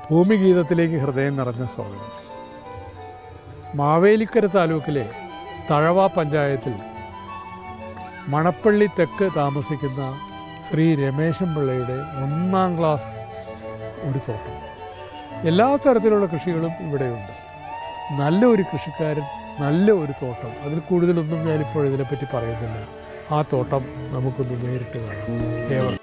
ഭൂമിഗീതത്തിലേക്ക് ഹൃദയം നിറഞ്ഞ സ്വാഗതം മാവേലിക്കര താലൂക്കിലെ തഴവ പഞ്ചായത്തിൽ മണപ്പള്ളി തെക്ക് താമസിക്കുന്ന ശ്രീ രമേശൻ പിള്ളയുടെ ഒന്നാം ക്ലാസ് ഒരു തോട്ടം എല്ലാ തരത്തിലുള്ള കൃഷികളും ഇവിടെയുണ്ട് നല്ല ഒരു കൃഷിക്കാരൻ നല്ല ഒരു തോട്ടം അതിൽ കൂടുതലൊന്നും ഞാനിപ്പോൾ ഇതിനെപ്പറ്റി പറയുന്നില്ല ആ തോട്ടം നമുക്കൊന്ന് നേരിട്ട് കാണാം ഏവർ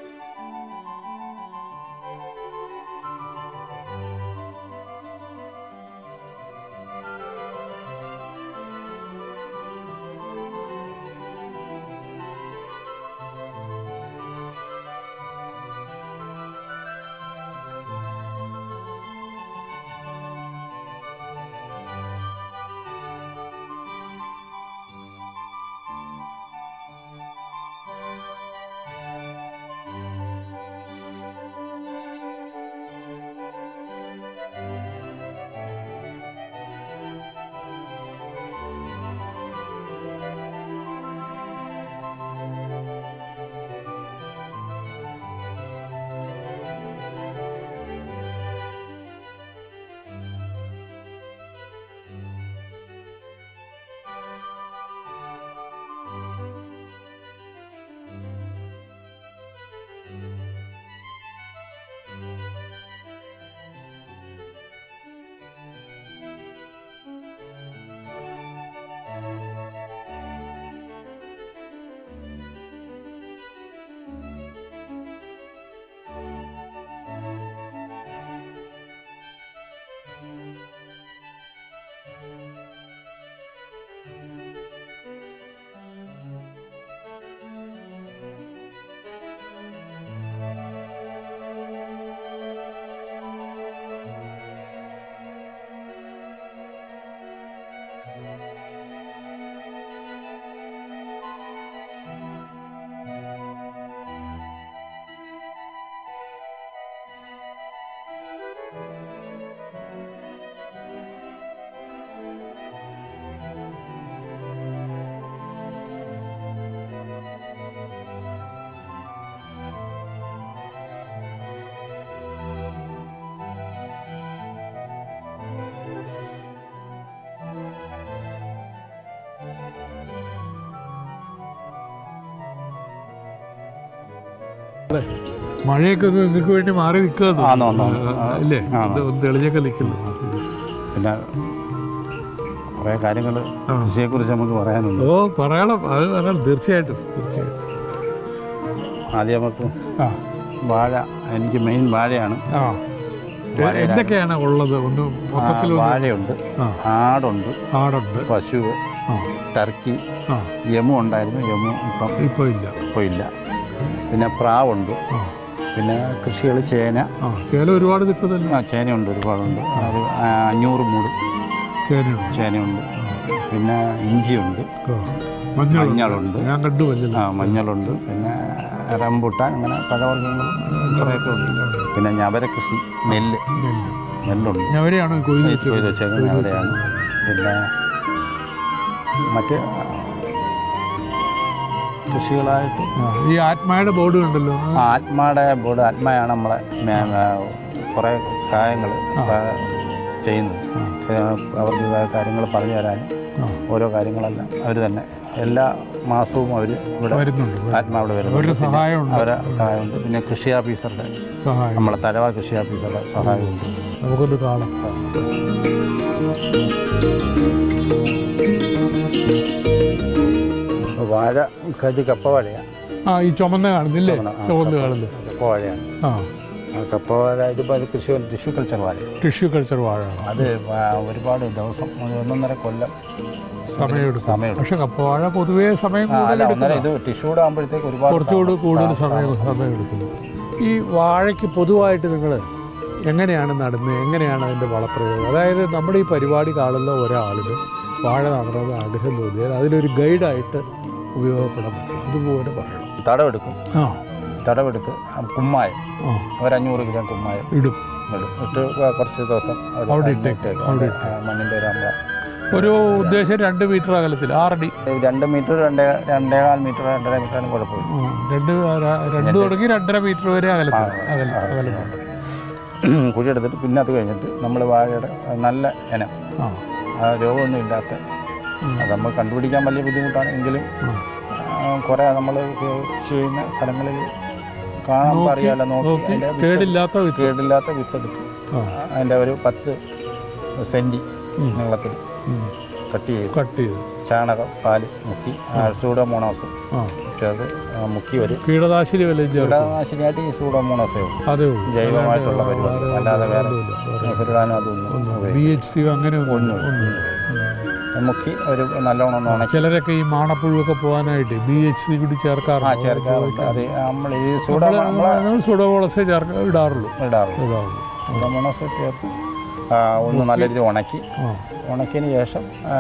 മഴയൊക്കെ ഒന്ന് നിങ്ങൾക്ക് വേണ്ടി മാറി നിൽക്കുക ആന്ന് ആന്ന് ആന്ന്. ഇല്ലേ ആ. ഇത് ഒന്ന് തെളിഞ്ഞൊക്കെ നിൽക്കുന്നു പിന്നെ കുറേ കാര്യങ്ങൾ ആ. കൃഷിയെക്കുറിച്ച് നമുക്ക് പറയാനുണ്ട് ഓ പറയണം അത് പറയണം തീർച്ചയായിട്ടും തീർച്ചയായിട്ടും ആദ്യം നമുക്ക് ആ വാഴ എനിക്ക് മെയിൻ വാഴയാണ് ആ വാഴയുടെ- എന്തൊക്കെയാണ് ഉള്ളത് ഒന്ന് ആ, മൊത്തത്തിൽ ഒന്ന് വാഴയുണ്ട് ആ ആടുണ്ട് ആടുണ്ട് പശു ആ ടർക്കി ആ യമു ഉണ്ടായിരുന്നു യമു ഇപ്പം ഇപ്പോൾ ഇല്ല ഇപ്പോൾ ഇല്ല പിന്നെ പ്രാവുണ്ട് ആ പിന്നെ കൃഷികൾ ചേന ആ ചേല ഒരുപാട് നിൽക്കുന്നില്ല ആ ചേനയുണ്ട് ഒരുപാടുണ്ട് ഒരു ആ, അഞ്ഞൂറ് മൂട് ചേനയുണ്ട് ചേനയുണ്ട് പിന്നെ ഇഞ്ചിയുണ്ട് ആ മഞ്ഞളുണ്ട് മഞ്ഞളുണ്ട് ഞാൻ കണ്ടു മഞ്ഞൾ ആ മഞ്ഞളുണ്ട് പിന്നെ റംബുട്ടാൻ അങ്ങനെ പഴവർഗ്ഗങ്ങൾ കുറേയൊക്കെ ഉണ്ട് പിന്നെ ഞവര കൃഷി നെല്ല് നെല്ല് നെല്ലുണ്ട് ഞവരെയാണോ കൊയ്ത് വെച്ചത് കൊയ്ത് വെച്ചേക്കുന്നത് ഞവരയാണ് പിന്നെ മറ്റ് കൃഷികളായിട്ട് ആ, ഈ ആത്മായുടെ ബോർഡ് കണ്ടല്ലോ ആ, ആത്മാടെ ബോർഡ് ആത്മയാണ് നമ്മളെ മേ- മേ- കുറേ സഹായങ്ങൾ ചെയ്യുന്നത് ഏഹ് അവർക്ക് കാര്യങ്ങൾ പറഞ്ഞു തരാനും ആ, ഓരോ കാര്യങ്ങളെല്ലാം അവർ തന്നെ എല്ലാ മാസവും അവർ ഇവിടെ വരുന്നുണ്ട് ആത്മാ ഇവിടെ വരുന്നുണ്ട് അവരുടെ സഹായമുണ്ട് അവരെ സഹായമുണ്ട് പിന്നെ കൃഷി ഓഫീസറുടെ സഹായം നമ്മളെ തലവ കൃഷി ഓഫീസറുടെ സഹായമുണ്ട് നമുക്കൊന്ന് കാണാം വാഴ ഇത് കപ്പ വാഴയാണ് ആ ഈ ചുമന്ന കാണുന്നില്ലേ ചുമന്ന, ആ, ചുവന്ന് കപ്പ. കാണുന്നത് കപ്പ വാഴയാണ് ആ ആ കപ്പ വാഴ ഇതിപ്പോൾ അത് കൃഷി ടിഷ്യൂ കൾച്ചർ വാഴ ടിഷ്യൂ കൾച്ചർ വാഴയാണ് അത് വാ- ഒരുപാട് ദിവസം ഒരു ഒന്നൊന്നര കൊല്ലം സമയമെടുക്കും സമയമെടുക്കും പക്ഷെ കപ്പവാഴ പൊതുവേ സമയം ആ, അല്ല കൂടുതൽ ഒന്നര ഇത് ടിഷ്യൂടെ ആകുമ്പോഴത്തേക്ക് ഒരുപാട് കുറച്ചുകൂടി താമസം- കൂടുതൽ താ- സമയം താമസം. സമയം എടുക്കുന്നു ഈ വാഴയ്ക്ക് പൊതുവായിട്ട് നിങ്ങൾ എങ്ങനെയാണ് നടുന്നത് എങ്ങനെയാണ് അതിൻ്റെ വളപ്രയോഗം അതായത് നമ്മുടെ ഈ പരിപാടി കാണുന്ന ഒരാളിന് വാഴ നടണമെന്ന് ആഗ്രഹം തോന്നിയാൽ അതിലൊരു ഗൈഡായിട്ട് ഉപയോഗപ്പെടാൻ പറ്റും അതുപോലെ പറയണം തടവെടുക്കും ആ തടവെടുത്ത് ആ കുമ്മായം ആ ഒരു അഞ്ഞൂറ് ഗ്രാം കുമ്മായം ഇടും ഇടും ഇട്ട് കുറച്ച് ദിവസം അത് അവിടെ അതിനെ ഇട്ടേക്കും, ഇട്ടേക്കും. അവിടെ ആ, മണ്ണിൻ്റെ ഒരു അമ്ല ഒരു ഉദ്ദേശം രണ്ട് മീറ്റർ അകലത്തിൽ ആറടി രണ്ട് മീറ്റർ രണ്ടേ രണ്ടേകാൽ മീറ്റർ രണ്ടര മീറ്ററാണ് കുഴപ്പമില്ല ഉം, രണ്ട് ര- രണ്ട് തുടങ്ങി രണ്ടര മീറ്റർ വരെ അകലത്തിൽ ആ, അകലം ആ, അകലമുണ്ട് കുഴിയെടുത്തിട്ട് പിന്നെ അത് കഴിഞ്ഞിട്ട് നമ്മൾ വാഴയുടെ നല്ല ഇനം ആ ആ രോഗമൊന്നും ഇല്ലാത്ത ഉം. അത് നമ്മൾ കണ്ടുപിടിക്കാൻ വലിയ ബുദ്ധിമുട്ടാണ് എങ്കിലും ആ. കുറേ നമ്മൾ ചെയ്യുന്ന സ്ഥലങ്ങളിൽ കാണാൻ അറിയാമല്ലോ നോക്കി നോക്കി അതിൻ്റെ വിത്ത് കേടില്ലാത്ത വിത്ത് കേടില്ലാത്ത വിത്തെടുത്ത് ആ അതിൻ്റെ ഒരു പത്ത് സെൻറ്റി ഉം. നീളത്തിൽ ഉം. കട്ട് ചെയ്ത് കട്ട് ചെയ്ത് ചാണകം പാല് മുക്കി സൂഡോമോണോസ് ആ അത് ആ, മുക്കി ഒരു കീടനാശിനി വല്ലതും ചേർക്കും കീടനാശിനിയായിട്ട് ഈ സൂഡോമോണോസേ ഉള്ളൂ അതേ ഉള്ളൂ ജൈവമായിട്ടുള്ള അല്ലാണ്ട് പരിപാടി വേറെ അല്ലാതെ വേറെ ഒന്നുമില്ല. പുരടാനും അതൊന്നും ബി എച്ച് സി അങ്ങനെ ഒന്നും ഒന്നുമില്ല. ഒന്നുമില്ല. മുക്കി ഒരു നല്ലോണം ഒന്ന് ഉണക്കി ചിലരൊക്കെ ഈ മാണപ്പുഴുവൊക്കെ പോകാനായിട്ട് ബി എച്ച് സി കൂടി ആ ചേർക്കാറുണ്ട് ചേർക്കാറുണ്ട് അത് നമ്മൾ ഈ സൂഡോ നമ്മളെ നമ്മൾ സുഡോവോളസേ ചേർക്ക ഇടാറുള്ളൂ ഇടാറുണ്ട് ഇടാറുള്ളൂ സൂഡോമോണോസ് ചേർത്ത് ആ, ഒന്ന് നല്ല രീതിയിൽ ഉണക്കി ആ ഉണക്കിയതിന് ശേഷം ആ,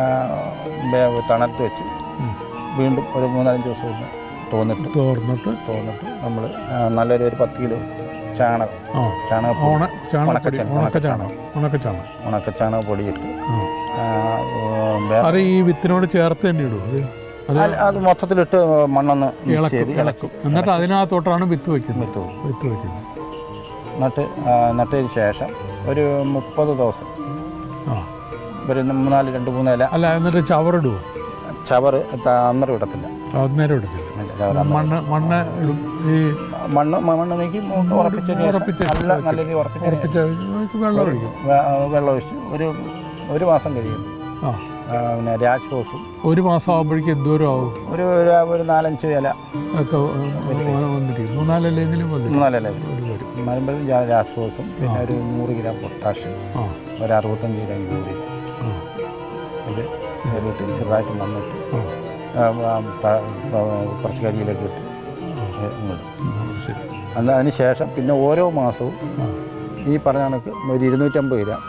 വേ- തണുത്ത് വെച്ച് ഉം. വീണ്ടും ഒരു മൂന്നാലഞ്ച് ദിവസം ഒന്ന് തോന്നിട്ട് തോർന്നിട്ട് തോന്നിട്ട് നമ്മൾ നല്ലൊരു ഒരു പത്ത് കിലോ ചാണകം ആ ചാണകപ്പൊടി ഓണ ചാണകപ്പൊടി ഉണക്കച്ചാണകം. ഉണക്ക ചാണകം ഉണക്ക ചാണകം ഉണക്ക ചാണകപ്പൊടി ഇട്ട് ആ. ആ, വേ- അത് ഈ വിത്തിനോട് ചേർത്ത് തന്നെ ഇടും അത് അത് അല്ല, അത് മൊത്തത്തിലിട്ട് മണ്ണൊന്ന് മിക്സ് ചെയ്ത് ഇളക്കും ഇളക്കും എന്നിട്ട് അതിനകത്തോട്ടാണ് വിത്ത് വയ്ക്കുന്നത് ഇട്ടു വിത്ത് വയ്ക്കുന്നത് നട്ട് ആ, നട്ടതിന് ശേഷം ഒരു മുപ്പത് ദിവസം ആ ഒരു മൂന്നാല് രണ്ട് മൂന്ന് ഇല അല്ല എന്നിട്ട് ചവറിടുവോ ചവറ് ത- അന്നേരം ഇടത്തില്ല അന്നേരം എടുക്കില്ല ഇല്ല, ചവറ് അന്നേരം. മണ്ണ് മണ്ണ് ഇടും ഈ മണ്ണ് മണ്ണ് നീക്കി ഉറപ്പിച്ചതിന് ശേഷം ഉറപ്പിച്ച് നല്ല നല്ല രീതിയിൽ ഉറപ്പിച്ചതിന് ഉറപ്പിച്ച വെള്ളം ഒഴിക്കും വെ- വെള്ളം ഒഴിച്ച് ഒരു ഒരു മാസം കഴിയും ആ ആ, പിന്നെ രാജ്ഫോസും ഒരു മാസം ആകുമ്പോഴേക്കും എന്തോരം ആവും ഒരു ഒരു ഒരു നാലഞ്ച് ഇല ഒക്കെ വന്നിരിക്കും മൂന്നാലല്ലെങ്കിലും വന്നിരിക്കും മൂന്നാല് ഇല ഒരു വരും വരുമ്പോഴും രാജ്ഫോസും പിന്നെ ഒരു നൂറ് ഗ്രാം പൊട്ടാഷ്യം ആ ഒരു അറുപത്തഞ്ച് ഗ്രാം യൂറിയ ആ ഇത് ഇതിലിട്ട് ചെറുതായിട്ട് മണ്ണിട്ട് ആ ആ, ആ, ത- ആ, കുറച്ച് കരിയിലൊക്കെ ഇട്ട് ഇടും. ഉം, ശരി അന്ന് അതിന് ശേഷം പിന്നെ ഓരോ മാസവും ആ ഈ പറഞ്ഞ കണക്ക് ഒരു ഇരുന്നൂറ്റമ്പത് ഗ്രാം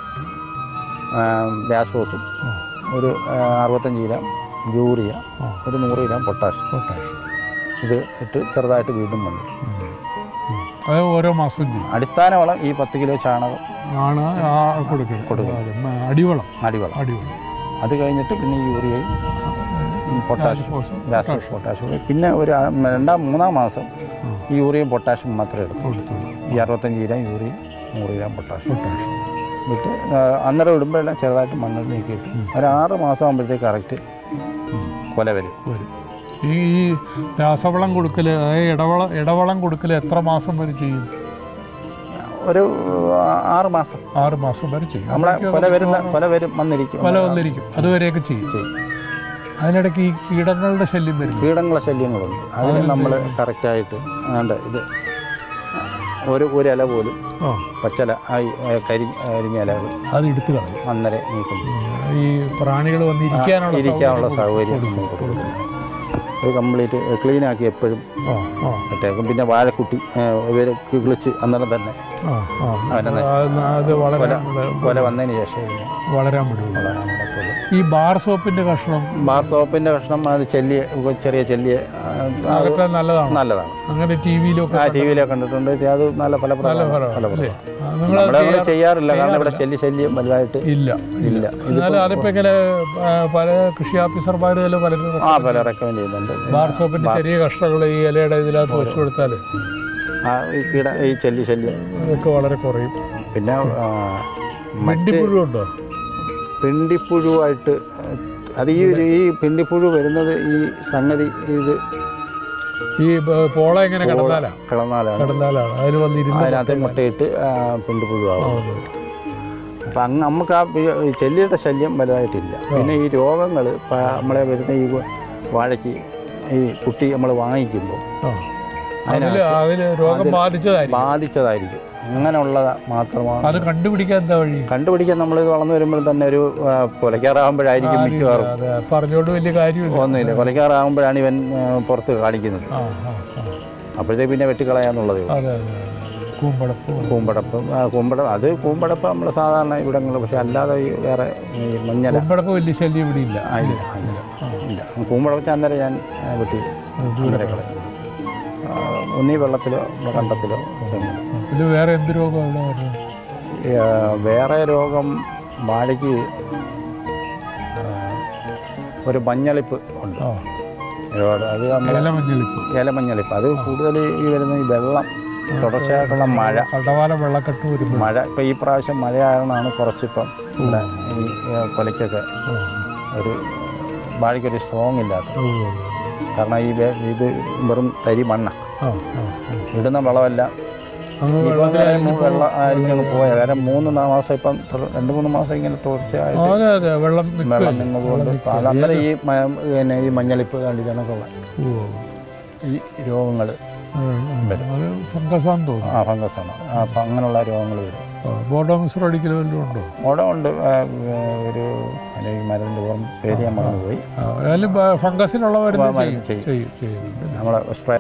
ഗ്യാസ്ഫോസും ആ ഒരു ആ, അറുപത്തഞ്ച് ഗ്രാം യൂറിയ ആ ഒരു നൂറ് ഗ്രാം പൊട്ടാഷ്യം പൊട്ടാഷ് ഇത് ഇട്ട് ചെറുതായിട്ട് വീണ്ടും മണ്ണ് അത് ഓരോ മാസവും ചെയ്യും അടിസ്ഥാന വളം ഈ പത്ത് കിലോ ചാണകം ആണ് ആ കൊടുക്കുന്നത് അതെ, മ- അടിവളം അടിവളം അടിവളം അത് കഴിഞ്ഞിട്ട് പിന്നെ ഈ യൂറിയയും പൊട്ടാഷ്യം രാസഫോസും ഗ്യാസ് പൊട്ടാഷ്യം പിന്നെ ഒരു ആ, രണ്ടാം മൂന്നാം മാസം ആ. ഈ യൂറിയയും പൊട്ടാഷ്യം മാത്രമേ എടുക്കൂ കൊടുത്തോളൂ ഈ അറുപത്തഞ്ച് ഗ്രാം യൂറിയ നൂറ് ഗ്രാം പൊട്ടാഷ്യം പൊട്ടാഷ് വിട്ട് ആ, അന്നേരം ഇടുമ്പോഴെല്ലാം ചെറുതായിട്ട് മണ്ണ് നീക്കിയിട്ട് ഒരു ആറ് മാസം ആകുമ്പോഴത്തേക്ക് കറക്റ്റ് കൊല വരും വരും ഈ ഈ രാസവളം കൊടുക്കൽ അതായത് ഇടവളം ഇടവളം കൊടുക്കൽ എത്ര മാസം വരെ ചെയ്യും ഒരു ആ, ആറ് മാസം ആറ് മാസം വരെ ചെയ്യും നമ്മളെ കൊല വരുന്ന കൊല വരും വന്നിരിക്കും പല വന്നിരിക്കും അതുവരെയൊക്കെ ചെയ്യും ചെയ്യും. അതിനിടയ്ക്ക് ഈ കീടങ്ങളുടെ ശല്യം വരും കീടങ്ങളെ ശല്യങ്ങളുണ്ട് അതിന് നമ്മൾ കറക്റ്റായിട്ട് ആണ്ട് ഇത് ഒരു ഒരു ഇല പോലും ആ പച്ചല ആ ഈ, ആ, കരി അരിഞ്ഞ ഇലകൾ അത് എടുത്തു കളയും അന്നേരം നീക്കുന്നു ഈ പ്രാണികൾ വന്ന് ഇരിക്കാനുള്ള ഇരിക്കാനുള്ള സൗകര്യം സൗകര്യം നമ്മൾ കൊടുക്കുന്നു അത് കംപ്ലീറ്റ് ക്ലീൻ ആക്കി എപ്പോഴും ആ ആ ഇട്ടേക്കും പിന്നെ വാഴക്കുട്ടി ഇവർ കിളിച്ച് അന്നേരം തന്നെ ആ ആ അത് അത് വളരാൻ കൊല വന്നതിന് ശേഷം ഇതിനെ വളരാൻ വിടുള്ളൂ വളരാൻ നടക്കുള്ളൂ ഈ ബാർ സോപ്പിന്റെ കഷ്ണം ബാർ സോപ്പിൻ്റെ കഷ്ണം അത് ചെല്ലിയ ചെറിയ ചെല്ലിയ ആ, അത് അതൊക്കെ നല്ലതാണ് നല്ലതാണ് അങ്ങനെ ടി വിയിലൊക്കെ ആ ടി വിയിലൊക്കെ കണ്ടിട്ടുണ്ട് അത് നല്ല ഫലപ്രദമാണ് അല്ലേ ഫലപ്രദമാണ് നിങ്ങൾ നമ്മളങ്ങനെ ചെയ്യാറില്ല കാരണം ഇവിടെ ശല്യ ശല്യം വലുതായിട്ട് ഇല്ല ഇല്ല എന്നാലും അതിപ്പോ ഇങ്ങനെ ആ, പല കൃഷി ഓഫീസർമാർ പലരും ആ പല റെക്കമെൻഡ് ചെയ്യുന്നുണ്ട് ബാർ സോപ്പിന്റെ ചെറിയ കഷ്ണങ്ങൾ ഈ ഇലയുടെ ഇതിനകത്ത് വെച്ച് കൊടുത്താൽ ആ ഈ കീട ഈ ചെല്ലി ശല്യം അതൊക്കെ വളരെ കുറയും പിന്നെ ആ, മറ്റ് മണ്ടിപ്പുഴു ഉണ്ടോ പിണ്ടിപ്പുഴുവായിട്ട് അത് ഈ ഒരു- ഈ പിണ്ടിപ്പുഴു വരുന്നത് ഈ സംഗതി ഇത് ഈ ബ- പോള എങ്ങനെ കിടന്നാലാ കിളന്നാലാണ് കിടന്നാലാണ് അതിൽ വന്നിരുന്ന് അതിനകത്ത് മുട്ടയിട്ട് ആ, പിണ്ടിപ്പുഴുവാകും അപ്പം അങ്ങ് നമുക്ക് ആ ഈ- ഈ ചെല്ലിയുടെ ശല്യം വലുതായിട്ടില്ല പിന്നെ ഈ രോഗങ്ങൾ നമ്മളെ വരുന്ന ഈ വാഴയ്ക്ക് ഈ കുട്ടി നമ്മൾ വാങ്ങിക്കുമ്പോൾ അതിൽ അതിൽ രോഗം ബാധിച്ചതായിരിക്കും ബാധിച്ചതായിരിക്കും അങ്ങനെയുള്ള മാത്രമാണ് അത് കണ്ടുപിടിക്കാൻ എന്താ വഴി കണ്ടുപിടിക്കാൻ നമ്മളിത് വളർന്നു വരുമ്പോൾ തന്നെ ഒരു ആ, കൊലക്കാറാകുമ്പോഴായിരിക്കും മിക്കവാറും അതെ പറഞ്ഞുകൊണ്ട് വലിയ കാര്യമില്ല ഒന്നുമില്ല കൊലക്കാറാകുമ്പോഴാണ് ഇവൻ ആ, പുറത്ത് കാണിക്കുന്നത് ആ ആ ആ അപ്പോഴത്തേക്ക് പിന്നെ വെട്ടിക്കളയാന്നുള്ളതേ ഉള്ളൂ. അതെ അതെ അതെ. കൂമ്പടപ്പ് കൂമ്പടപ്പം ആ, കൂമ്പടം അത് കൂമ്പടപ്പം നമ്മൾ സാധാരണ ഇവിടങ്ങളിൽ പക്ഷെ അല്ലാതെ ഈ വേറെ ഈ മഞ്ഞല കൂമ്പടപ്പ് വലിയ ശല്യം ഇവിടെ ഇല്ല ആ, ഇല്ല, ആ, ഇല്ല. ഇല്ല കൂമ്പടം അന്നേരം ഞാൻ ആ, വെട്ടി അന്നേരം കളയും ആ, ഒന്നീ വെള്ളത്തിലോ കണ്ടത്തിലോ ചെയ്യുന്നത് ഇതിൽ വേറെ എന്ത് രോഗമാണ് വരുന്നത് ഈ, ആ, വേറെ രോഗം വാഴയ്ക്ക് ആ, ഒരു മഞ്ഞളിപ്പ് ഉണ്ട് ആ ഒരുപാട് അത് നമ്മൾ ഏലമഞ്ഞളിപ്പ് ഇലമഞ്ഞളിപ്പ് അത് കൂടുതൽ ഈ വരുന്ന ഈ വെള്ളം തുടർച്ചയായിട്ടുള്ള മഴ കണ്ടവാലം വെള്ളക്കെട്ട് വരുമ്പോൾ മഴ ഇപ്പം ഈ പ്രാവശ്യം മഴയായതുകൊണ്ടാണ് കുറച്ചിപ്പം ഇവിടെ ഈ ഏ, കൊലയ്ക്കൊക്കെ ഒരു വാഴയ്ക്കൊരു സ്ട്രോങ് ഇല്ലാത്ത കാരണം ഈ വേ- ഇത് വെറും തരി മണ്ണ ആ ആ ആ. ഇടുന്ന വളമല്ല അങ്ങ് ഇപ്പം വെള്ളത്തിലായിരിക്കും വെള്ളം ആയിരിക്കും പോയ കാരണം മൂന്ന് നാ- മാസം ഇപ്പം തുടർ- രണ്ട് മൂന്ന് മാസം ഇങ്ങനെ തുടർച്ചയായിട്ട് അതെ അതെ വെള്ളം നിൽക്കുകയില്ല. വെള്ളം നിന്നതുകൊണ്ട് അത് അന്നേരം ഈ മ- പിന്നെ ഈ മഞ്ഞളിപ്പ് കണ്ടിട്ടാണൊക്കെയുള്ള ഓ. ഈ രോഗങ്ങൾ ആ, ആ. അത് ഫംഗസാന്ന് തോന്നുന്നു ആ ഫംഗസാണ് അപ്പം അങ്ങനെയുള്ള രോഗങ്ങൾ വരും ബോഡോ മിശ്രം അടിക്കൽ വല്ലതും ഉണ്ടോ അവിടെ ഉണ്ട് ആ, ഒരു അതിൻ്റെ ഈ മരുന്നിൻ്റെ ഓർമ്മ പേര് ഞാൻ മറന്നുപോയി ആ, ഏതായാലും ബ- ഫംഗസിനുള്ള മരുന്ന് ആ, മരുന്ന് ചെയ്യും ചെയ്യും. ചെയ്യും ചെയ്യുന്നുണ്ട് നമ്മളെ സ്പ്രേ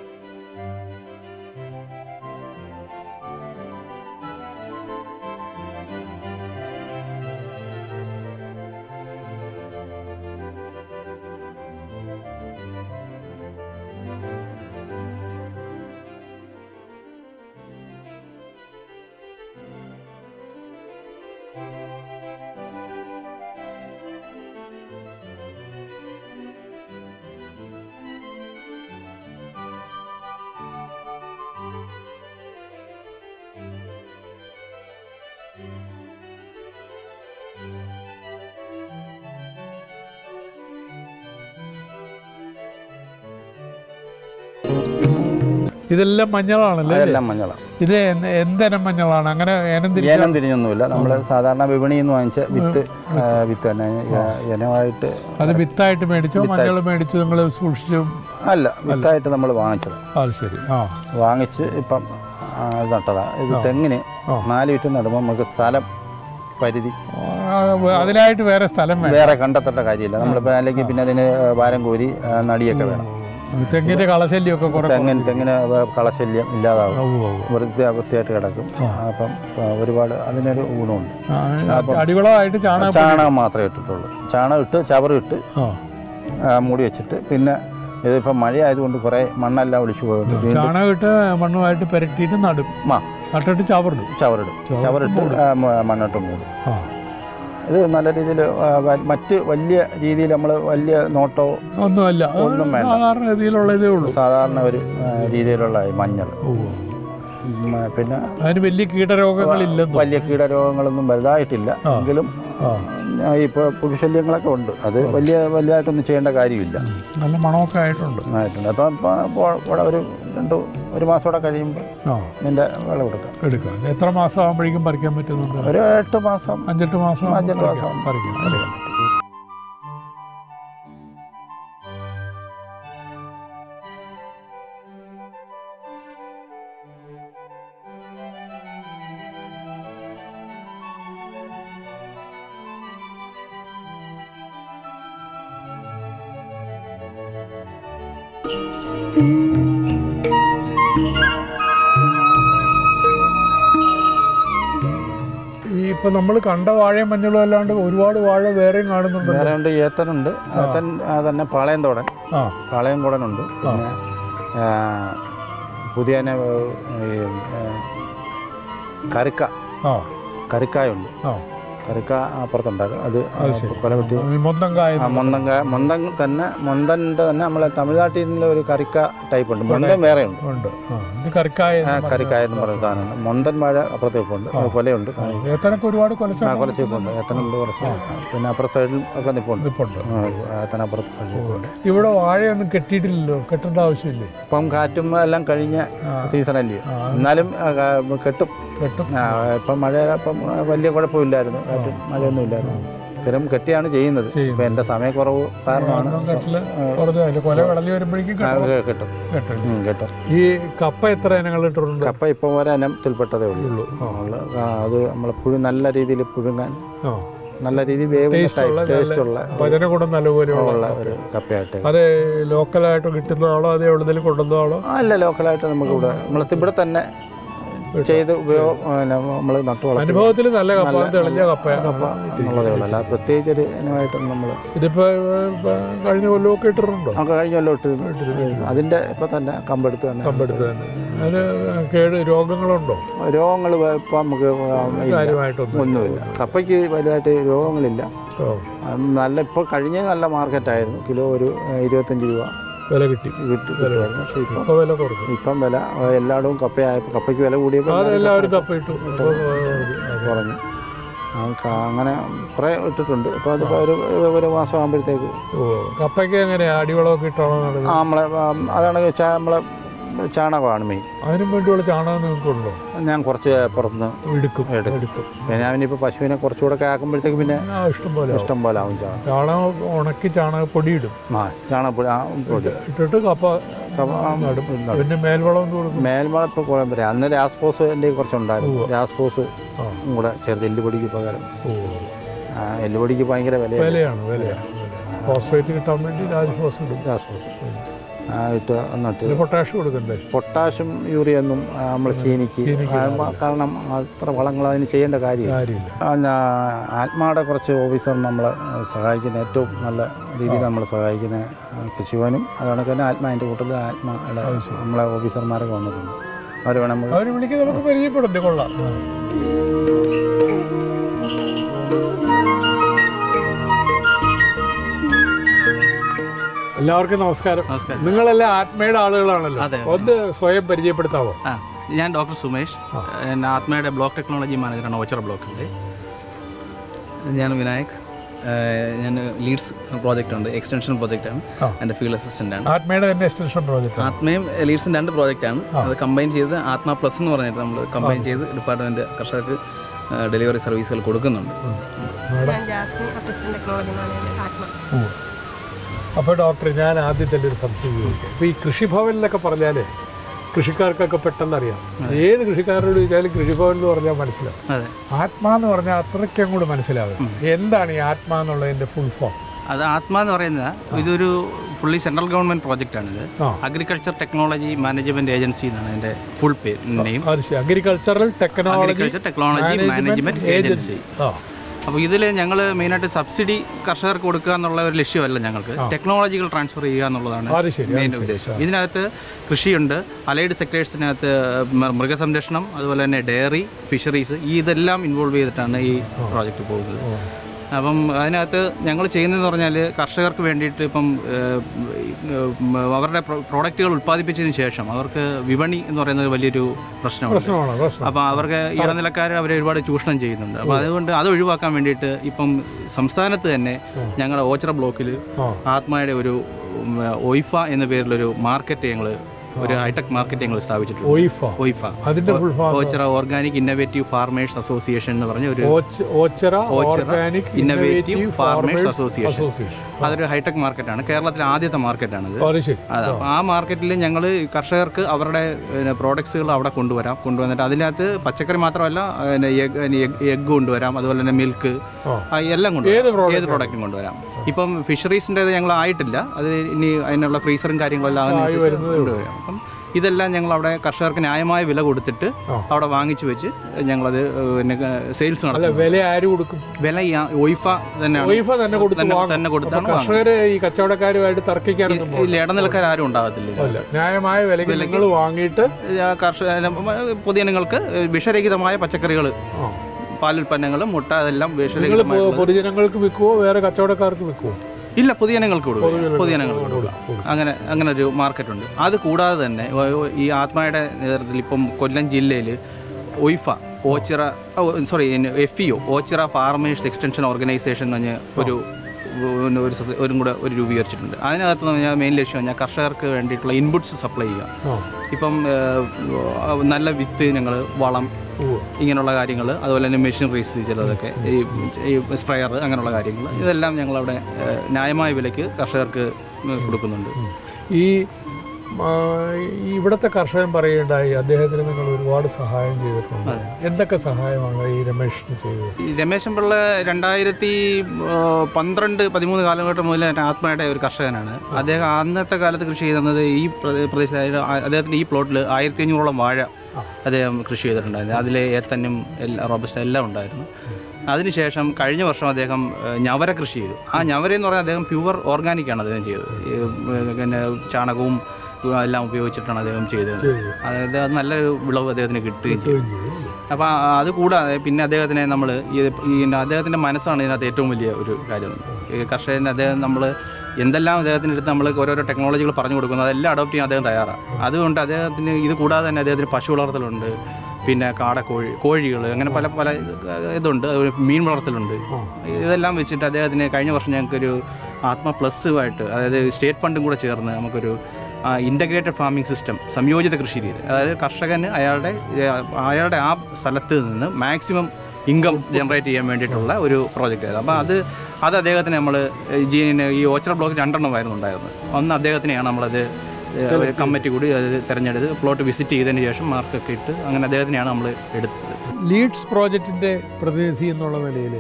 ഇതെല്ലാം മഞ്ഞളാണല്ലേ അതെല്ലാം മഞ്ഞളാണ് ഇത് എന്ത് എന്തിനം മഞ്ഞളാണ് അങ്ങനെ ഏനം തിരിച്ച ഏനം തിരിഞ്ഞൊന്നുമില്ല നമ്മൾ സാധാരണ വിപണിയിൽ നിന്ന് വാങ്ങിച്ച വിത്ത് ആ, വിത്ത് തന്നെ ഏ- ഇനമായിട്ട് അത് വിത്തായിട്ട് മേടിച്ചോ മഞ്ഞൾ മേടിച്ചോ നിങ്ങൾ സൂക്ഷിച്ചു അല്ല വിത്തായിട്ട് നമ്മൾ വാങ്ങിച്ചത് അത് ശരി ആ വാങ്ങിച്ച് ഇപ്പം ആ, നട്ടതാണ് ഇത് തെങ്ങിന് ആ. നാല് വിറ്റ് നടുമ്പോൾ നമുക്ക് സ്ഥലം പരിധി ആ, അതിനായിട്ട് വേറെ സ്ഥലം വേണം വേറെ കണ്ടെത്തേണ്ട കാര്യമില്ല നമ്മളിപ്പോൾ അല്ലെങ്കിൽ പിന്നെ അതിന് ഭാരം കോരി ആ, നടിയൊക്കെ വേണം തെങ്ങിന്റെ കളശല്യമൊക്കെ കുറെ തെങ്ങിന് തെങ്ങിന് കളശല്യം ഇല്ലാതാവും ഉവ്വ് ഉവ്വ്. വൃത്തി വൃത്തിയായിട്ട് കിടക്കും അപ്പം ആ, ഒരുപാട് അതിനൊരു ഗുണമുണ്ട് ആ, അടിവളമായിട്ട് ചാണകം ചാണകം മാത്രമേ ഇട്ടിട്ടുള്ളൂ ചാണകം ഇട്ട് ചവറിട്ട് ആ ആ, മൂടി വെച്ചിട്ട് പിന്നെ ഇതിപ്പോൾ മഴ ആയതുകൊണ്ട് കുറേ മണ്ണെല്ലാം ഒളിച്ചു പോയിട്ട് വീണ്ടും ചാണകം ഇട്ട് മണ്ണുമായിട്ട് പെരട്ടിയിട്ട് നടും മാ നട്ടിട്ട് ചവറിടും ചവറിടും ചവറിട്ട് ആ, മ- മണ്ണിട്ട് മൂടും ആ ഇത് നല്ല രീതിയിൽ മറ്റ് വലിയ രീതിയിൽ നമ്മൾ വലിയ നോട്ടോ ഒന്നുമല്ല അത് ഒന്നും വേണ്ട. സാധാരണ രീതിയിലുള്ള ഇതേ ഉള്ളൂ സാധാരണ ഒരു ആ, രീതിയിലുള്ള ഈ മഞ്ഞൾ ഉവ്വ്. ഉം, പിന്നെ അതിന് വലിയ കീടരോഗങ്ങളില്ലെന്നോ വലിയ കീടരോഗങ്ങളൊന്നും വലുതായിട്ടില്ല എങ്കിലും ആ ഇപ്പോൾ പുരുഷല്യങ്ങളൊക്കെ ഉണ്ട് അത് വലിയ വലുതായിട്ടൊന്നും ചെയ്യേണ്ട കാര്യമില്ല നല്ല മണമൊക്കെ ആയിട്ടുണ്ട് ആയിട്ടുണ്ട് അപ്പം ഇപ്പോൾ ഇവിടെ ഒരു രണ്ട് ഒരു മാസം കൂടെ കഴിയുമ്പോൾ ആ ഇതിൻ്റെ വിളവെടുക്കാം എടുക്കാം എത്ര മാസം ആകുമ്പോഴേക്കും പറിക്കാൻ പറ്റുന്നുണ്ട് ഒരു എട്ട് മാസം അഞ്ചെട്ട് മാസം ആകുമ്പോൾ അഞ്ചെട്ട് പറിക്കാം. മാസം. പറിക്കാം അല്ലേ? ഈ ഇപ്പൊ നമ്മൾ കണ്ട വാഴയും മഞ്ഞളും അല്ലാണ്ട് ഒരുപാട് വാഴ വേറെയും കാണുന്നുണ്ട് വേറെ ഉണ്ട് ഏത്തനുണ്ട് ഏത്തൻ ആ, തന്നെ പാളയം തോടൻ ആ പാളയം കൂടനുണ്ട് പിന്നെ ആ, പുതിയനെ ഈ, ആ, കരുക്ക ആ കരുക്കായുണ്ട് ആ കരുക്ക അപ്പുറത്തുണ്ടാകും അത് കൊല വെട്ടി ഈ മൊന്തം കായ ആ മൊന്തങ്ക മൊന്തൻ തന്നെ മൊന്തൻ്റെ തന്നെ നമ്മളെ തമിഴ്നാട്ടിൽ നിന്നുള്ള ഒരു കറിക്ക ടൈപ്പ് ഉണ്ട് മൊന്തൻ വേറെ ഉണ്ട് ഉണ്ട് ആ ഇത് കറിക്കായ ആ കറിക്കായ എന്ന് പറയുന്ന സാധനമാണ് മൊന്തൻ വാഴ അപ്പുറത്ത് ഉണ്ട് കൊലയുണ്ട് ഏത്തനൊക്കെ ഒരുപാട് ആ കൊലച്ച കുറച്ച് ഇപ്പുണ്ട് ഏത്തനുണ്ട് കുറച്ച് പിന്നെ അപ്പുറ സൈഡിൽ ഒക്കെ നിൽപ്പുണ്ട് ഇപ്പുണ്ട് ഏത്തനപ്പുറത്ത് കഴിയുന്നുണ്ട് ഇവിടെ വാഴയൊന്നും കെട്ടിയിട്ടില്ലല്ലോ കെട്ടേണ്ട ആവശ്യമില്ല ഇപ്പം കാറ്റും എല്ലാം കഴിഞ്ഞ സീസണല്ലേ എന്നാലും ആ, കാ- കെട്ടും കെട്ടും ആ, ഇപ്പം മഴ ഇപ്പം വലിയ കുഴപ്പമില്ലായിരുന്നു കാറ്റും മഴയൊന്നും ഇല്ലായിരുന്നു സ്ഥിരം കെട്ടിയാണ് ചെയ്യുന്നത് ഇപ്പം എൻ്റെ സമയക്കുറവ് കാരണമാണ് ഒന്നും കെട്ടില് കുറച്ച് അതില് കൊല വിളഞ്ഞ് വരുമ്പോഴേക്കും ആ, കെട്ടണം. കെ- കെട്ടും കെട്ടണം ഉം, കെട്ടും ഈ കപ്പ എത്ര ഇനങ്ങൾ ഇട്ടിട്ടുണ്ട് കപ്പ ഇപ്പം ഒരനത്തിൽപ്പെട്ടതേ ഉള്ളൂ ഉള്ളു. ആ, അത് നമ്മൾ പുഴു നല്ല രീതിയിൽ പുഴുങ്ങാൻ ആ നല്ല രീതിയിൽ വേവുന്ന ടൈപ്പ് ടേസ്റ്റ് ഉള്ള ഭജന കൂടെ നല്ലപോലെ ഉള്ള ഒരു കപ്പയായിട്ട് അത് ലോക്കലായിട്ട് കിട്ടുന്നതാണോ അതേ എവിടെങ്കിലും കൊണ്ടുവന്നതാണോ അല്ല ലോക്കലായിട്ട് നമുക്ക് ഇവിടെ നമ്മൾ ഇവിടെ തന്നെ ചെയ്ത് ഉപയോഗം നമ്മൾ നട്ടു വളർത്തി അനുഭവത്തിൽ നല്ല കപ്പ തെളിഞ്ഞ കപ്പ എന്നുള്ളതേ ഉള്ളൂ അല്ല പ്രത്യേകിച്ച് ഒരു ഇനമായിട്ടും നമ്മൾ ഇതിപ്പോ ഏ, കഴിഞ്ഞ കൊല്ലമൊക്കെ ഇട്ടിട്ടുണ്ടോ നമുക്ക് കഴിഞ്ഞ കൊല്ലം ഇട്ട് അതിൻ്റെ ഇപ്പം തന്നെ കമ്പെടുത്ത് തന്നെ കമ്പെടുത്ത് തന്നെ അതിന് കേട് രോഗങ്ങളുണ്ടോ രോഗങ്ങൾ ഇപ്പം നമുക്ക് ഇല്ല കാര്യമായിട്ടൊന്നും ഒന്നുമില്ല കപ്പയ്ക്ക് വലുതായിട്ട് രോഗങ്ങളില്ല ഓ ഉം, നല്ല ഇപ്പോൾ കഴിഞ്ഞ നല്ല മാർക്കറ്റായിരുന്നു കിലോ ഒരു ഏഹ്, ഇരുപത്തഞ്ച് രൂപ വില കിട്ടി കിട്ടി കിട്ടുമായിരുന്നു പക്ഷേ ഇപ്പം ഇപ്പോൾ വില കുറഞ്ഞു ഇപ്പം വില എല്ലായിടവും കപ്പയായപ്പോൾ കപ്പയ്ക്ക് വില കൂടിയപ്പോൾ അതെല്ലാവരും കപ്പയിട്ടു ഇപ്പോൾ അതെ. കുറഞ്ഞു ആ, ക- അങ്ങനെ കുറേ ഇട്ടിട്ടുണ്ട് അപ്പോൾ അതിപ്പോൾ ഒരു ഒരു മാസം ആകുമ്പോഴത്തേക്ക് ഓ കപ്പയ്ക്ക് എങ്ങനെയാ അടിവളമൊക്കെ ഇട്ടാണോ നടക്കുന്നത് ആ നമ്മളെ ആ, അതാണ് ചാ നമ്മളെ ചാണകമാണ് മെയിൻ അതിനും വേണ്ടിയുള്ള ചാണകം നിങ്ങൾക്കുണ്ടോ ഞാൻ കുറച്ച് പുറത്തുനിന്ന് എടുക്കും എടുക്കും. എടുക്കും പിന്നെ ഞാൻ ഇനിയിപ്പോൾ പശുവിനെ കുറച്ചുകൂടെ ഒക്കെ ആക്കുമ്പോഴത്തേക്ക് പിന്നെ ആ ഇഷ്ടം പോലെ ആവും. ഇഷ്ടം പോലെ ആവും ചാണകം ചാണകം ഉണക്കി ചാണകപ്പൊടി ഇടും ആ ചാണകപ്പൊടി ആ പൊടി ഇട്ടിട്ട് കപ്പ കപ്പ- ആ, നടും നടും. പിന്നെ മേൽവളം കൊടുക്കും മേൽമള ഇപ്പോൾ കുറേ പറയാം അന്ന് രാസ്പോസ് എൻ്റെ കുറച്ചുണ്ടായിരുന്നു രാസ്പോസ് ആ. കൂടെ ചേർത്ത് എല്ലുപൊടിക്ക് പകരം ഓ ആ, എല്ലുപൊടിക്ക് ഭയങ്കര വിലയാണ് വിലയാണ് വിലയാണ് ഫോസ്ഫേറ്റ് കിട്ടാൻ വേണ്ടി രാജ്ഫോസ് ഇടും രാസ്പോസ് ആ, ഇട്ട് എന്നിട്ട് പിന്നെ പൊട്ടാഷ് കൊടുക്കണ്ടേ പൊട്ടാഷും യൂറിയ ഒന്നും നമ്മൾ ചീനിക്ക് ചീനിക്ക് ആ, കാരണം അത്ര വളങ്ങൾ അതിന് ചെയ്യേണ്ട കാര്യമില്ല കാര്യമില്ല ആ, ഞാ- ആത്മാടെ കുറച്ച് ഓഫീസർ നമ്മളെ സഹായിക്കുന്ന ഏറ്റവും നല്ല രീതിയിൽ നമ്മളെ സഹായിക്കുന്ന ആ, കൃഷിഭവനും അതുകൊണ്ട് തന്നെ ആത്മാവിൻ്റെ കൂട്ടത്തിൽ ആത്മായുടെ നമ്മളെ ഓഫീസർമാരൊക്കെ വന്നിട്ടുണ്ട് അവർ വേണം നമുക്ക് അവർ വിളിക്ക് നമുക്ക് പരിചയപ്പെടണ്ടേ കൊള്ളാം എല്ലാവർക്കും നമസ്കാരം നമസ്കാരം. നിങ്ങളെല്ലാം ആത്മയുടെ ആളുകളാണല്ലോ അതെ. ഒന്ന് സ്വയം പരിചയപ്പെടുത്താവോ ആ ഞാൻ ഡോക്ടർ സുമേഷ് ഞാൻ ആത്മയുടെ ബ്ലോക്ക് ടെക്നോളജി മാനേജറാണ് ഓച്ചറ ബ്ലോക്കിൻ്റെ ഞാൻ വിനായക് ഏഹ് ഞാൻ ലീഡ്സ് പ്രോജക്റ്റ് ഉണ്ട് എക്സ്റ്റൻഷൻ പ്രോജക്റ്റാണ് ആ. എൻ്റെ ഫീൽഡ് അസിസ്റ്റൻ്റ് ആണ് ആത്മയുടെ തന്നെ എക്സ്റ്റൻഷൻ പ്രോജക്റ്റ് ആത്മയും ലീഡ്സും രണ്ട് പ്രോജക്റ്റാണ് അത് കമ്പൈൻ ചെയ്ത് ആത്മ പ്ലസ് എന്ന് പറഞ്ഞിട്ട് നമ്മൾ കമ്പൈൻ ചെയ്ത് ഡിപ്പാർട്ട്മെൻറ്റ് കർഷകർക്ക് ഡെലിവറി സർവീസുകൾ കൊടുക്കുന്നുണ്ട് ഞാൻ ജാസ്മിൻ അസിസ്റ്റന്റ് ടെക്നോളജി മാനേജർ ആത്മ അപ്പോൾ ഡോക്ടർ ഞാൻ ആദ്യം തന്നെ ഒരു സംശയം ചോദിക്കാം ഇപ്പോൾ ഈ കൃഷിഭവനിലൊക്കെ പറഞ്ഞാൽ കൃഷിക്കാർക്കൊക്കെ പെട്ടെന്ന് അറിയാം ഏത് കൃഷിക്കാരോട് ചോദിച്ചാലും കൃഷിഭവൻ എന്ന് പറഞ്ഞാൽ മനസ്സിലാവും അതെ ആത്മാ എന്ന് പറഞ്ഞാൽ അത്രയ്ക്ക് അങ്ങോട്ട് മനസ്സിലാവും എന്താണ് ഈ ആത്മാ എന്നുള്ളതിൻ്റെ ഫുൾ ഫോം അത് ആത്മ എന്ന് പറയുന്നത് ഇതൊരു ഫുള്ളി സെൻട്രൽ ഗവൺമെൻറ് പ്രോജക്റ്റാണിത് ആ. അഗ്രികൾച്ചർ ടെക്നോളജി മാനേജ്മെൻറ്റ് ഏജൻസി എന്നാണ് എൻ്റെ ഫുൾ പേ നെയിം അത് ശരി agricultural technology agriculture technology management agency ആ അപ്പോൾ ഇതിൽ ഞങ്ങൾ മെയിനായിട്ട് സബ്സിഡി കർഷകർക്ക് കൊടുക്കുക എന്നുള്ള ഒരു ലക്ഷ്യമല്ല ഞങ്ങൾക്ക് ടെക്നോളജികൾ ട്രാൻസ്ഫർ ചെയ്യുക എന്നുള്ളതാണ് അത് ശരി മെയിൻ ഉദ്ദേശം ഇതിനകത്ത് കൃഷിയുണ്ട് അലൈഡ് സെക്ടേഴ്സിനകത്ത് മ- മൃഗസംരക്ഷണം അതുപോലെ തന്നെ ഡയറി ഫിഷറീസ് ഇതെല്ലാം ഇൻവോൾവ് ചെയ്തിട്ടാണ് ഈ പ്രോജക്റ്റ് പോകുന്നത് അപ്പം അതിനകത്ത് ഞങ്ങൾ ചെയ്യുന്നതെന്ന് പറഞ്ഞാൽ കർഷകർക്ക് വേണ്ടിയിട്ട് ഇപ്പം ഏഹ്, ഉം, അവരുടെ പ്രോഡക്റ്റുകൾ ഉൽപ്പാദിപ്പിച്ചതിന് ശേഷം അവർക്ക് വിപണി എന്ന് പറയുന്നത് വലിയൊരു പ്രശ്നമാണ് പ്രശ്നമാണ് പ്രശ്നം അപ്പോൾ അവർക്ക് ഇടനിലക്കാർ അവരെ ഒരുപാട് ചൂഷണം ചെയ്യുന്നുണ്ട് അപ്പോൾ അതുകൊണ്ട് അത് ഒഴിവാക്കാൻ വേണ്ടിയിട്ട് ഇപ്പം സംസ്ഥാനത്ത് തന്നെ ഞങ്ങളുടെ ഓച്ചിറ ബ്ലോക്കിൽ ആ ആത്മയുടെ ഒരു ഉം, ഒയ്ഫ എന്ന പേരിലൊരു മാർക്കറ്റ് ഞങ്ങൾ ഒരു ഹൈടെക് മാർക്കറ്റ് ഞങ്ങൾ സ്ഥാപിച്ചിട്ടുണ്ട് ഒയ്ഫ ഒയ്ഫ അതിന്റെ full form Ochira organic innovative farmers association എന്ന് പറഞ്ഞ ഒരു Ochira Ochira organic innovative innovative farmers farmers association association അതൊരു ഹൈടെക് മാർക്കറ്റാണ് കേരളത്തിലെ ആദ്യത്തെ മാർക്കറ്റാണിത് അത് ശരി അതെ അപ്പോൾ ആ മാർക്കറ്റിൽ ഞങ്ങൾ കർഷകർക്ക് അവരുടെ പ്രോഡക്ട്സുകൾ അവിടെ കൊണ്ടുവരാം കൊണ്ടുവന്നിട്ട് അതിനകത്ത് പച്ചക്കറി മാത്രമല്ല എഗ്ഗ് കൊണ്ടുവരാം അതുപോലെ തന്നെ മിൽക്ക് ആ. എല്ലാം ഏത് കൊണ്ടുവരാം product ഏത് പ്രോഡക്റ്റും കൊണ്ടുവരാം ഇപ്പം ഫിഷറീസിൻ്റെത് ഞങ്ങൾ ആയിട്ടില്ല അത് ഇനി അതിനുള്ള ഫ്രീസറും കാര്യങ്ങളെല്ലാം അതിനനുസരിച്ച് കൊണ്ടുവരാം അപ്പം ഇതെല്ലാം ഞങ്ങൾ അവിടെ കർഷകർക്ക് ന്യായമായ വില കൊടുത്തിട്ട് ആ. അവിടെ വാങ്ങിച്ചു വെച്ച് ഞങ്ങളത് പിന്നെ സെയിൽസ് അല്ല നടത്തും വില ആര് കൊടുക്കും വില ഈ ആ- ഒയ്ഫ തന്നെയാണ് ഒയ്ഫ തന്നെ കൊടുത്ത് തന്നെ- വാങ്ങും. തന്നെ കൊടുത്താണ് അപ്പൊ കർഷകര് ഈ കച്ചവടക്കാരുമായിട്ട് തർക്കിക്കാനൊന്നും പോകില്ല ഇല്ല ഇടനിലക്കാരും ഉണ്ടാകത്തില്ല അല്ല ന്യായമായ വിലയ്ക്ക് നിങ്ങൾ വാങ്ങിയിട്ട് ആ കർഷക പൊതുജനങ്ങൾക്ക് വിഷരഹിതമായ പച്ചക്കറികൾ ആ. പാലുൽപ്പന്നങ്ങൾ മുട്ട അതെല്ലാം നിങ്ങൾ വിഷരഹിതമായ പൊതുജനങ്ങൾക്ക് വിൽക്കുവോ വേറെ കച്ചവടക്കാർക്ക് വിൽക്കുവോ ഇല്ല പൊതുജനങ്ങൾക്ക് കൊടുക്കും പൊതുജനങ്ങൾക്ക് പൊതുജനങ്ങൾക്ക് കൊടുക്കും. കൊടുക്കും അങ്ങനെ അങ്ങനെ ഒരു മാർക്കറ്റ് ഉണ്ട് അത് കൂടാതെ തന്നെ ഓ- ഓ- ഈ ആത്മയുടെ നേതൃത്വത്തിൽ ഇപ്പം കൊല്ലം ജില്ലയിൽ OIFA Ochira sorry F E O Ochira farmers extension organisation എന്ന് പറഞ്ഞ ഒരു ഒരു ഒരു സൊസൈ- ഒരു കൂടെ ഒരു രൂപീകരിച്ചിട്ടുണ്ട് അതിനകത്ത് എന്ന് പറഞ്ഞാൽ മെയിൻ ലക്ഷ്യം പറഞ്ഞാൽ കർഷകർക്ക് വേണ്ടിയിട്ടുള്ള ഇൻപുട്സ് സപ്ലൈ ചെയ്യുക ആ ഇപ്പം ഏഹ്, നല്ല വിത്ത് ഞങ്ങൾ വളം ഉവ്വ്. ഇങ്ങനെയുള്ള കാര്യങ്ങൾ അതുപോലെ തന്നെ മെഷീനറീസ് ചിലതൊക്കെ ഈ ഈ സ്പ്രെയർ അങ്ങനെയുള്ള കാര്യങ്ങൾ ഇതെല്ലാം ഞങ്ങളവിടെ ഏഹ്, ന്യായമായ വിലയ്ക്ക് കർഷകർക്ക് കൊടുക്കുന്നുണ്ട് ഈ ആ, ഈ ഇവിടുത്തെ കർഷകൻ പറയുകയുണ്ടായി അദ്ദേഹത്തിന് നിങ്ങൾ ഒരുപാട് സഹായം ചെയ്തിട്ടുണ്ട് എന്തൊക്കെ സഹായമാണ് ഈ രമേഷിന് ചെയ്തത് ഈ രമേശൻ പിള്ള രണ്ടായിരത്തി ഏഹ്, പന്ത്രണ്ട് പതിമൂന്ന് കാലഘട്ടം മുതൽ തന്നെ ആത്മയുടെ ഒരു കർഷകനാണ് അദ്ദേഹം അന്നത്തെ കാലത്ത് കൃഷി ചെയ്തിരുന്നത് ഈ പ്ര- പ്രദേശത്ത് അതായത് ആ- അദ്ദേഹത്തിൻ്റെ ഈ പ്ലോട്ടിൽ ആയിരത്തി അഞ്ഞൂറോളം വാഴ അദ്ദേഹം കൃഷി ചെയ്തിട്ടുണ്ടായിരുന്നു അതിൽ ഏത്തനും എല്ലാ റോബസ്റ്റ എല്ലാം ഉണ്ടായിരുന്നു അതിനുശേഷം കഴിഞ്ഞ വർഷം അദ്ദേഹം ഏഹ്, ഞവര കൃഷി ചെയ്തു ആ ഞവര എന്ന് പറഞ്ഞാൽ അദ്ദേഹം പ്യുവർ ഓർഗാനിക്കാണ് അദ്ദേഹം ചെയ്തത് ഈ, ഏഹ്, പിന്നെ ചാണകവും ഏഹ്, എല്ലാം ഉപയോഗിച്ചിട്ടാണ് അദ്ദേഹം ചെയ്തത് ചെയ്തത്. അതായത് അത് നല്ലൊരു വിളവ് അദ്ദേഹത്തിന് കിട്ടുകയും ചെയ്തു ചെയ്യുകയും ചെയ്തു. അപ്പോൾ അത് കൂടാതെ പിന്നെ അദ്ദേഹത്തിനെ നമ്മൾ ഈ ഈ അദ്ദേഹത്തിൻ്റെ മനസ്സാണ് ഇതിനകത്ത് ഏറ്റവും വലിയ ഒരു കാര്യം ഈ കർഷകന് അദ്ദേഹം നമ്മൾ എന്തെല്ലാം അദ്ദേഹത്തിൻ്റെ അടുത്ത് നമ്മൾ ഓരോരോ ടെക്നോളജികൾ പറഞ്ഞു കൊടുക്കുന്നു അതെല്ലാം അഡോപ്റ്റ് ചെയ്യാൻ അദ്ദേഹം തയ്യാറാണ് അതുകൊണ്ട് അദ്ദേഹത്തിന് ഇത് കൂടാതെ തന്നെ അദ്ദേഹത്തിന് പശു വളർത്തലുണ്ട് പിന്നെ കാടക്കോഴി കോഴികൾ അങ്ങനെ പല പല ഇതുണ്ട് അതുപോലെ മീൻ വളർത്തലുണ്ട് ഇതെല്ലാം വെച്ചിട്ട് അദ്ദേഹത്തിന് കഴിഞ്ഞ വർഷം ഞങ്ങൾക്കൊരു ആത്മ പ്ലസ്സുമായിട്ട് അതായത് സ്റ്റേറ്റ് ഫണ്ടും കൂടെ ചേർന്ന് നമുക്കൊരു ഇൻ്റഗ്രേറ്റഡ് ഫാമിംഗ് സിസ്റ്റം സംയോജിത കൃഷി രീതി അതായത് കർഷകന് അയാളുടെ ഏഹ്, അയാളുടെ ആ സ്ഥലത്ത് നിന്ന് മാക്സിമം ഇൻകം ജനറേറ്റ് ചെയ്യാൻ വേണ്ടിയിട്ടുള്ള ഒരു പ്രോജക്റ്റ് ആയിരുന്നു അപ്പോൾ അത് അത് അദ്ദേഹത്തിന് നമ്മൾ ജീനിന് ഈ ഓച്ചറ ബ്ലോക്ക് രണ്ടെണ്ണമായിരുന്നു ഉണ്ടായിരുന്നത് ഒന്ന് അദ്ദേഹത്തിനെയാണ് നമ്മളത് ഏഹ്, ഒരു കമ്മിറ്റി കൂടി അത് തിരഞ്ഞെടുത്ത് പ്ലോട്ട് വിസിറ്റ് ചെയ്തതിന് ശേഷം മാർക്കൊക്കെ ഇട്ട് അങ്ങനെ അദ്ദേഹത്തിനെയാണ് നമ്മൾ എടുത്തത് ലീഡ്സ് പ്രോജക്റ്റിൻ്റെ പ്രതിനിധി എന്നുള്ള നിലയിൽ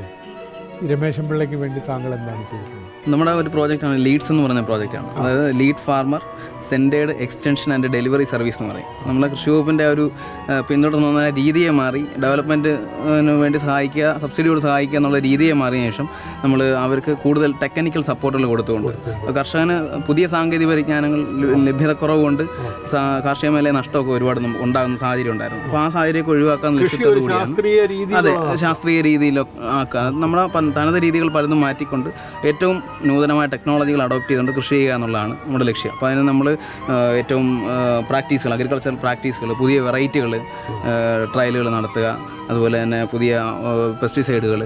രമേശൻ പിള്ളയ്ക്ക് വേണ്ടി താങ്കൾ എന്താണ് ചെയ്തിട്ടുള്ളത് നമ്മുടെ ഒരു പ്രോജക്റ്റാണ് ലീഡ്സ് എന്ന് പറയുന്ന പ്രോജക്റ്റാണ് അതായത് lead farmer centred extension and delivery service എന്ന് പറയും നമ്മളെ കൃഷി വകുപ്പിൻ്റെ ഒരു ആ, പിന്തുടർന്ന് വന്ന രീതിയെ മാറി ഡെവലപ്മെൻറ്റിന് വേണ്ടി സഹായിക്കുക സബ്സിഡിയോട് സഹായിക്കുക എന്നുള്ള രീതിയെ മാറിയ ശേഷം നമ്മൾ അവർക്ക് കൂടുതൽ ടെക്നിക്കൽ സപ്പോർട്ടുകൾ കൊടുത്തുകൊണ്ട് കർഷകന് പുതിയ സാങ്കേതിക പരിജ്ഞാനങ്ങൾ ല- ലഭ്യതക്കുറവ് കൊണ്ട് സാ- കാർഷിക മേഖലയെ നഷ്ടമൊക്കെ ഒരുപാട് നമുക്ക് ഉണ്ടാകുന്ന സാഹചര്യം ഉണ്ടായിരുന്നു അപ്പോൾ ആ സാഹചര്യമൊക്കെ ഒഴിവാക്കാൻ കൃഷി ലക്ഷ്യത്തോടു ഒരു കൂടിയാണ് ശാസ്ത്രീയ രീതിയിൽ അതെ ശാസ്ത്രീയ രീതിയിൽ ആക്കുക അത് നമ്മുടെ പ- തനത് രീതികൾ പലതും മാറ്റിക്കൊണ്ട് ഏറ്റവും നൂതനമായ ടെക്നോളജികൾ അഡോപ്റ്റ് ചെയ്തുകൊണ്ട് കൃഷി ചെയ്യുക എന്നുള്ളതാണ് നമ്മുടെ ലക്ഷ്യം അപ്പോൾ അതിന് നമ്മൾ ഏറ്റവും പ്രാക്ടീസുകൾ അഗ്രികൾച്ചറൽ പ്രാക്ടീസുകൾ പുതിയ വെറൈറ്റികൾ ട്രയലുകൾ നടത്തുക അതുപോലെ തന്നെ പുതിയ പെസ്റ്റിസൈഡുകൾ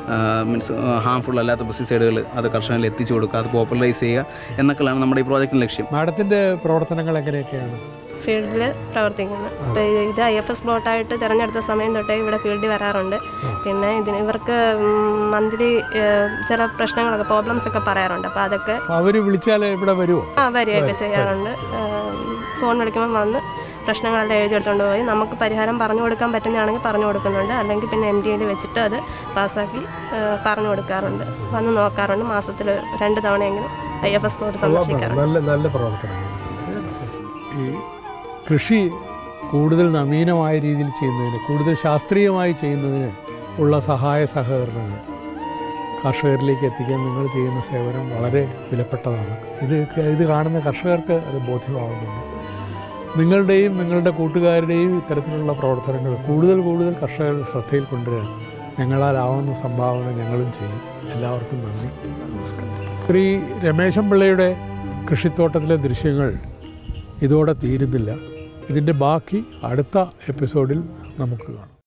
മീൻസ് ഹാംഫുൾ അല്ലാത്ത പെസ്റ്റിസൈഡുകൾ അത് കർഷകരിൽ എത്തിച്ചു കൊടുക്കുക അത് പോപ്പുലറൈസ് ചെയ്യുക എന്നൊക്കെയാണ് നമ്മുടെ ഈ പ്രോജക്റ്റിൻ്റെ ലക്ഷ്യം മാഡത്തിൻ്റെ പ്രവർത്തനങ്ങൾ എങ്ങനെയൊക്കെയാണ് ഫീൽഡിൽ പ്രവർത്തിക്കുന്നു അപ്പോൾ ഇത് ഐ എഫ് എസ് പ്ലോട്ടായിട്ട് തിരഞ്ഞെടുത്ത സമയം തൊട്ടേ ഇവിടെ ഫീൽഡിൽ വരാറുണ്ട് പിന്നെ ഇതിന് ഇവർക്ക് മന്ത്ലി ചില പ്രശ്നങ്ങളൊക്കെ പ്രോബ്ലംസ് ഒക്കെ പറയാറുണ്ട് അപ്പോൾ അതൊക്കെ അവർ വിളിച്ചാൽ ഇവിടെ വരുമോ ആ വരികയൊക്കെ ചെയ്യാറുണ്ട് ഫോൺ വിളിക്കുമ്പോൾ വന്ന് പ്രശ്നങ്ങളെല്ലാം എഴുതിയെടുത്തുകൊണ്ട് പോയി നമുക്ക് പരിഹാരം പറഞ്ഞു കൊടുക്കാൻ പറ്റുന്നതാണെങ്കിൽ പറഞ്ഞു കൊടുക്കുന്നുണ്ട് അല്ലെങ്കിൽ പിന്നെ എം ഡി എയിൽ വെച്ചിട്ട് അത് പാസ്സാക്കി ഏഹ്, പറഞ്ഞു കൊടുക്കാറുണ്ട് വന്ന് നോക്കാറുണ്ട് മാസത്തിൽ രണ്ട് തവണയെങ്കിലും ഐ എഫ് എസ് പ്ലോട്ട് സന്ദർശിക്കാറുണ്ട് നല്ല നല്ല പ്രവർത്തനം ഈ കൃഷി കൂടുതൽ നവീനമായ രീതിയിൽ ചെയ്യുന്നതിന് കൂടുതൽ ശാസ്ത്രീയമായി ചെയ്യുന്നതിന് ഉള്ള സഹായ സഹകരണങ്ങൾ കർഷകരിലേക്ക് എത്തിക്കാൻ നിങ്ങൾ ചെയ്യുന്ന സേവനം വളരെ വിലപ്പെട്ടതാണ് ഇത് ഇത് കാണുന്ന കർഷകർക്ക് അത് ബോധ്യമാവുന്നുണ്ട് നിങ്ങളുടെയും നിങ്ങളുടെ കൂട്ടുകാരുടെയും ഇത്തരത്തിലുള്ള പ്രവർത്തനങ്ങൾ കൂടുതൽ കൂടുതൽ കർഷകരുടെ ശ്രദ്ധയിൽ കൊണ്ടുവരാൻ ഞങ്ങളാലാവുന്ന സംഭാവന ഞങ്ങളും ചെയ്യും എല്ലാവർക്കും നന്ദി നമസ്കാരം ശ്രീ രമേശൻ പിള്ളയുടെ കൃഷിത്തോട്ടത്തിലെ ദൃശ്യങ്ങൾ ഇതോടെ തീരുന്നില്ല ഇതിൻ്റെ ബാക്കി അടുത്ത എപ്പിസോഡിൽ നമുക്ക് കാണാം